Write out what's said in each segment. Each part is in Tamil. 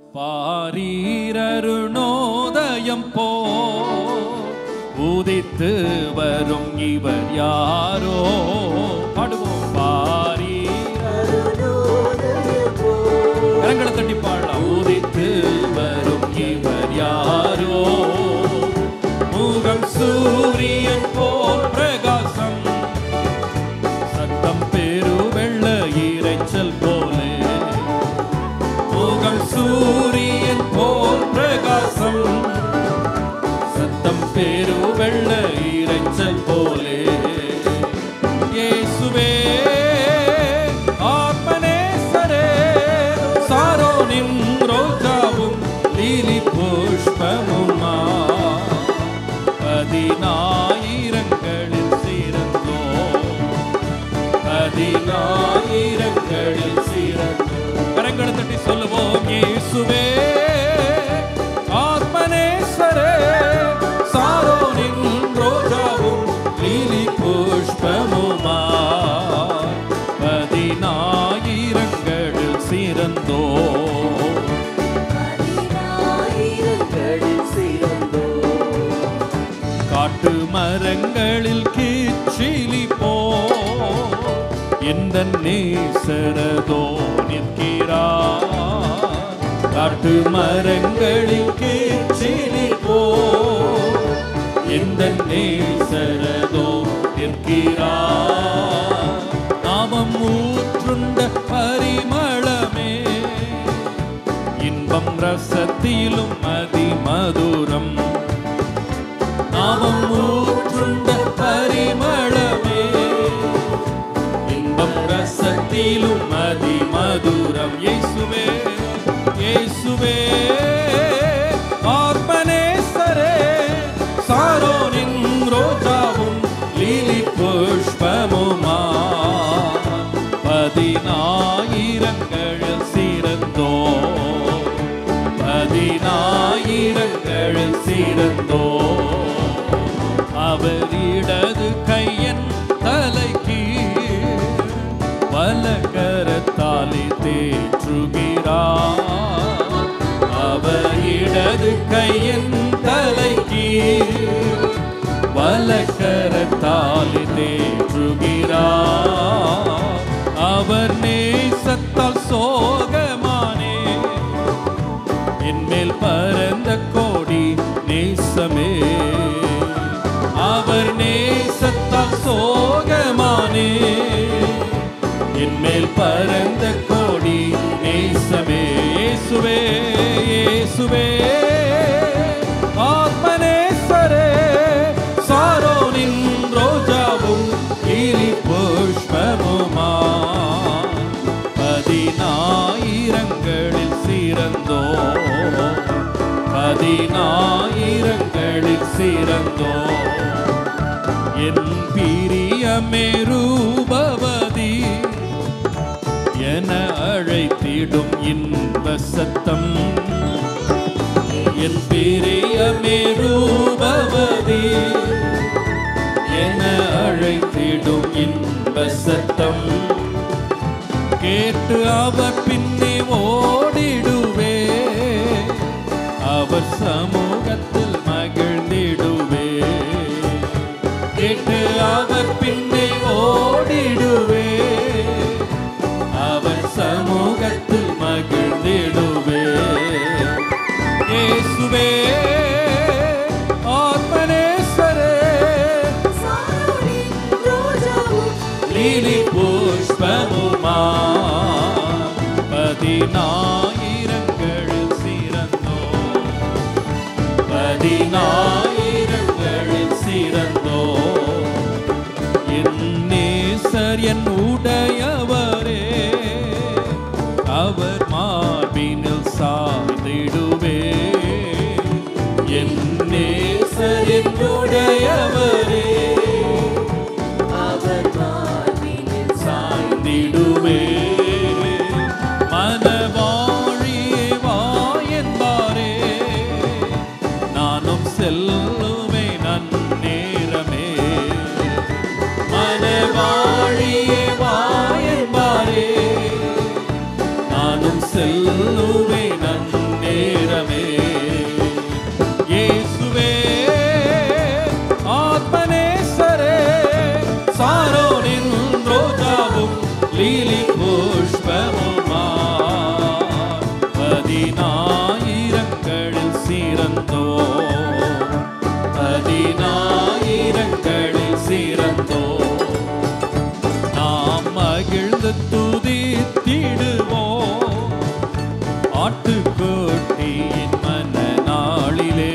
பாரீரருணோதயம் போ உதித்து வரும் இவர் யாரோ பாடுவோம் பாரீரருணோதயம் போ கரங்களை தட்டி பாடலாம் உதித்து வரும் இவர் யாரோ முகம் சூரியன் போல் பிரகாசம் சத்தம் பெரு வெள்ள இறைச்சல் போலே முகம் சூரியன் போல் பிரகாசம் சத்தம் பெரு வெள்ள இறைச்சல் போலே இயேசுவே ஆத்மனேசரே சாரோனின் ரோஜாவும் லீலி புஷ்பமுமா பதினாயிரங்களில் சிறந்தோ பதினாயிரங்களில் சிறந்தோ கரங்களை தட்டி சொல்லுவோம் இயேசுவே ஆத்மனேஸ்வரே சாரோனின் ரோஜாவும் லீலி புஷ்பமுமா பதினாயிரங்களில் சிறந்தோ பதினாயிரங்களில் சிறந்தோ காட்டு மரங்களில் கீச்சிலி போ எந்த நேசரதோ நிற்கிறா காட்டு மரங்களில் கீச்சிலி போ எந்த நேசரதோ நிற்கிறா நாமம் ஊற்றுண்ட பரிமளமே இன்பம் ரசத்திலும் அதிமதுரம் நாமம் ஊற்றுண்ட பரிமளமே இன்பம் ரசத்திலும் அதிமதுரம் இயேசுவே இயேசுவே ஆத்மனேசரே சாரோனின் ரோஜாவும் லீலி புஷ்பமுமா பதினாயிரங்களில் சிறந்தோ பதினாயிரங்களில் சிறந்தோ அவர் இடது கையன் தலைக்கு வலக்கரத்தாலே தேற்றுகிறார் அவர் இடது கையன் தலைக்கு வலக்கரத்தாலே தேற்றுகிறார் அவர் நேசத்தால் சோகமானே என்மேல் பரந்த கோடி நேசமே அவர் நேசத்தால் சோகமானே என்மேல் பரந்த கோடி நேசமே இயேசுவே இயேசுவே ஆத்மனேஸ்வரே சாரோனின் ரோஜாவும் இலி புஷ்பமுமா பதினாயிரங்களில் சிறந்தோ பதினாயிரங்களில் சிறந்தோ என் பிரியமே ரூபவதி என அழைத்திடும் இன்ப சத்தம் என் பிரியமே ரூபவதி என அழைத்திடும் இன்ப சத்தம் கேட்டு அவர் பின்னே ஓடிடுவே அவர் சமூகத்தில் மகிழ்ந்திடுவே கேட்டு அவர் பின்னே ஓடிடுவே அவர் சமூகத்தில் மகிழ்ந்திடுவே இயேசுவே ஆத்மனேஸ்வரே சாரோனின் ரோஜாவும் லீலி புஷ்பமுமா பதினாயிரங்களில் சிறந்தோ பதினாயிரங்களில் சிறந்தோ பதினாயிரங்களில் சிறந்தோ நாம் மகிழ்ந்து துதித்திடுவோம் ஆட்டுக்குட்டியின் மனநாளிலே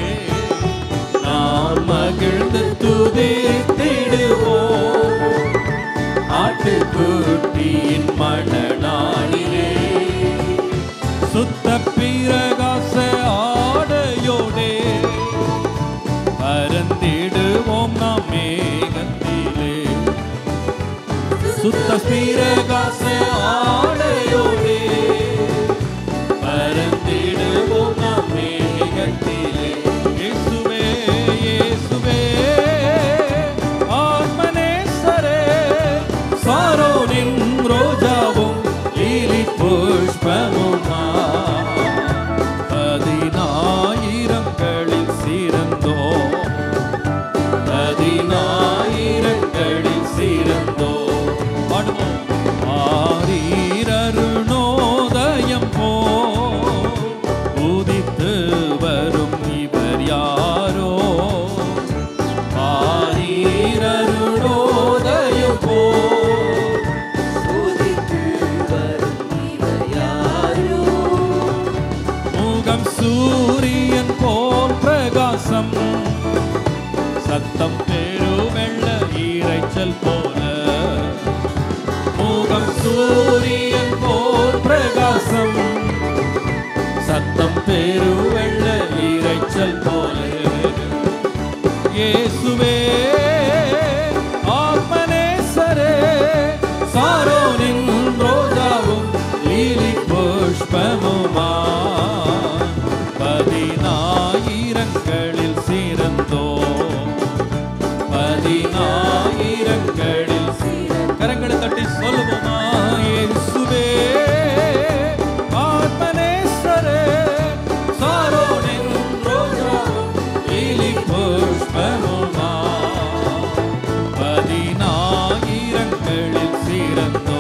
நாம் மகிழ்ந்து துதித்திடுவோம் ஆட்டுக்குட்டியின் மனநாளிலே சுத்த பிரகாச ஆடையோடே பரந்திடுவோம் நாம் மேகத்திலே சுத்த பிரகாச ஆடையோடே பரந்திடுவோம் நாம் மேகத்திலே இயேசுவே இயேசுவே ஆத்மனேசரே சாரோனின் ரோஜாவும் லீலி புஷ்பமுமா பதினாயிரங்களில் சிறந்தோ பதினாயிரங்களில் சிறந்தோ பாடுவோம் ஆரீரருணோதயம் போ உதித்து வரும் இவர் யாரோ ஆரீரருணோதயம் போ உதித்து வரும் இவர் யாரோ? முகம் சூரியன் போல் பிரகாசம் சத்தம் பெருவெள்ள இரைச்சல் போல முகம் சூரியன் போல் பிரகாசம் சத்தம் பெருவெள்ள இரைச்சல் போல இயேசுவே ஆத்மனேசரே சாரோனின் ரோஜாவும் லீலி புஷ்பமுமா பதினாயிரங்களில் சிறந்தோ பதினாயிரங்களில் கரங்களை தட்டி சொல்லுவோமா இயேசுவே ஆத்மனேஸ்வரே சாரோனின் ரோஜாவும் லீலி புஷ்பமுமா பதினாயிரங்களில் சிறந்தோ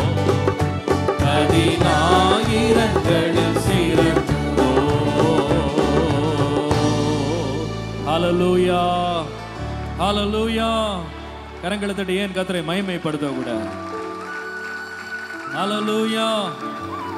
பதினாயிரங்களில் சிறந்தோ ஹalleluya ஹalleluya கரங்களை தட்டி ஏன் கத்தரை மகிமைப்படுத்த கூட ஹalleluya